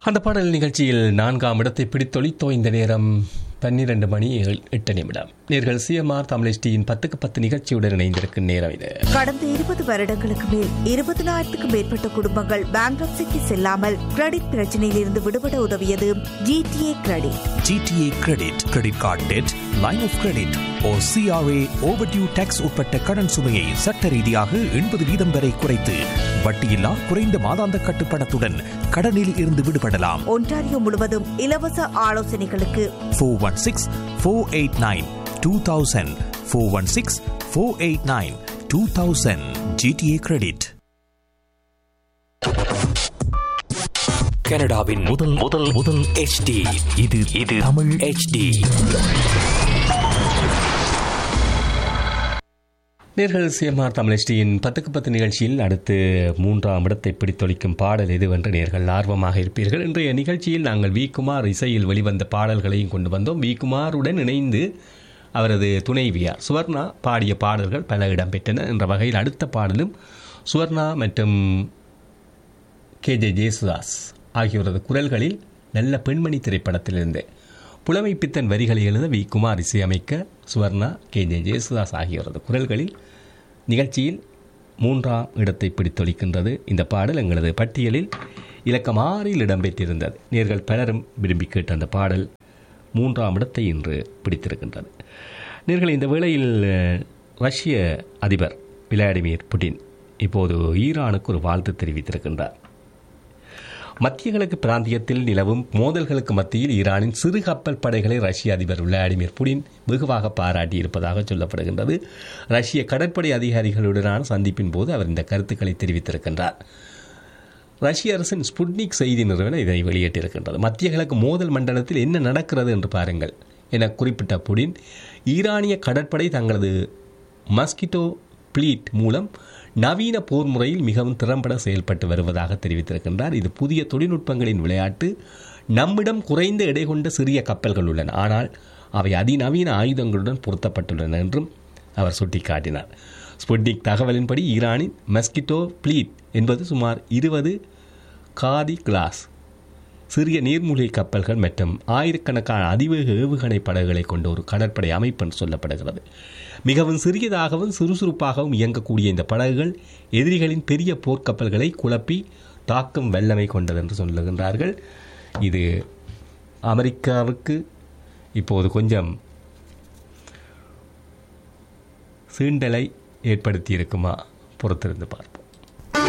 அந்த பாடல் நிகழ்ச்சியில் நான்காம் இடத்தை பிடித்தொழித்தோ இந்த நேரம் பன்னிரண்டு மணி ஏழு- எட்டு நிமிடம் நேர்கள் சிஎம்ஆர் தமிழ்டியின் பத்துக்கு பத்து நிகழ்ச்சியுடன் இணைந்திருக்கும் நேரம் இது கடந்த இருபது வருடங்களுக்கு மேல் இருபதனாயிரத்துக்கும் மேற்பட்ட குடும்பங்கள் பேங்க்ரப்சிக்கு செல்லாமல் கிரெடிட் பிரச்சனையில் இருந்து விடுபட உதவியது GTA credit GTA credit credit card debt line of credit oh CRA overdue tax உட்பட்ட கடன் சுமையை சட்ட ரீதியாக எண்பது வீதம் வரை குறைத்து வட்டியில்லா குறைந்த மாதாந்த கட்டுப்பணத்துடன் கடனில் இருந்து விடுபடலாம் ஒன்டாரியோ முழுவதும் இலவச ஆலோசனைகளுக்கு four one six four eight nine two thousand four one six four eight nine two thousand GTA credit கனடாவின் முதல் முதல் முதல் HD இது இது தமிழ் HD நேர்கள் சிஎம்ஆர் தமிழ்டியின் பத்துக்கு பத்து நிகழ்ச்சியில் அடுத்து மூன்றாம் இடத்தை பிடித்தொழிக்கும் பாடல் எதுவென்று நேர்கள் ஆர்வமாக இருப்பீர்கள் இன்றைய நிகழ்ச்சியில் நாங்கள் வி குமார் இசையில் வெளிவந்த பாடல்களையும் கொண்டு வந்தோம் வி குமாருடன் இணைந்து அவரது துணைவியார் சுவர்ணா பாடிய பாடல்கள் பல இடம்பெற்றன என்ற வகையில் அடுத்த பாடலும் சுவர்ணா மற்றும் கே ஜே ஜேசுதாஸ் ஆகியோரது குரல்களில் நல்ல பெண்மணி திரைப்படத்திலிருந்து புலமை பித்தன் வரிகளை எழுத வி குமார் இசையமைக்க சுவர்ணா கே ஜே ஜேசுதாஸ் ஆகியோரது குரல்களில் நிகழ்ச்சியில் மூன்றாம் இடத்தை பிடித்தொழிக்கின்றது இந்த பாடல் எங்களது பட்டியலில் இலக்கம் ஆறில் இடம்பெற்றிருந்தது நேர்கள் பலரும் விரும்பி கேட்ட அந்த பாடல் மூன்றாம் இடத்தை இன்று பிடித்திருக்கின்றது நேர்கள் இந்த வேளையில் அஹ், ரஷ்ய அதிபர் விளாடிமிர் புடின் இப்போது ஈரானுக்கு ஒரு வாழ்த்து தெரிவித்திருக்கின்றார் மத்திய கிழக்கு பிராந்தியத்தில் நிலவும் மோதல்களுக்கு மத்தியில் ஈரானின் சிறு கப்பல் படைகளை ரஷ்ய அதிபர் விளாடிமிர் புடின் வெகுவாக பாராட்டியிருப்பதாக சொல்லப்படுகின்றது ரஷ்ய கடற்படை அதிகாரிகளுடனான சந்திப்பின் போது அவர் இந்த கருத்துக்களை தெரிவித்திருக்கின்றார் ரஷ்ய அரசின் ஸ்புட்னிக் செய்தி நிறுவனம் இதை வெளியிட்டிருக்கின்றது மத்திய கிழக்கு மோதல் மண்டலத்தில் என்ன நடக்கிறது என்று பாருங்கள் என குறிப்பிட்ட புடின் ஈரானிய கடற்படை தங்களது மஸ்கிட்டோ பிளீட் மூலம் நவீன போர் முறையில் மிகவும் திறம்பட செயல்பட்டு வருவதாக தெரிவித்திருக்கின்றார் இது புதிய தொழில்நுட்பங்களின் விளையாட்டு நம்மிடம் குறைந்த எடை கொண்ட சிறிய கப்பல்கள் உள்ளன ஆனால் அவை அதிநவீன ஆயுதங்களுடன் பொருத்தப்பட்டுள்ளன என்றும் அவர் சுட்டிக்காட்டினார் ஸ்புட்னிக் தகவலின்படி ஈரானின் மஸ்கிட்டோ பிளீட் என்பது சுமார் இருபது காதி கிளாஸ் சிறிய நீர்மூழ்கி கப்பல்கள் மற்றும் ஆயிரக்கணக்கான அதிவேக ஏவுகணை படகுகளை கொண்ட ஒரு கடற்படை அமைப்பு என்று சொல்லப்படுகிறது மிகவும் சிறியதாகவும் சுறுசுறுப்பாகவும் இயங்கக்கூடிய இந்த படகுகள் எதிரிகளின் பெரிய போர்க்கப்பல்களை குழப்பி தாக்கும் வல்லமை கொண்டது என்று சொல்லுகின்றார்கள் இது அமெரிக்காவுக்கு இப்போது கொஞ்சம் சீண்டலை ஏற்படுத்தி இருக்குமா பொறுத்திருந்து பார்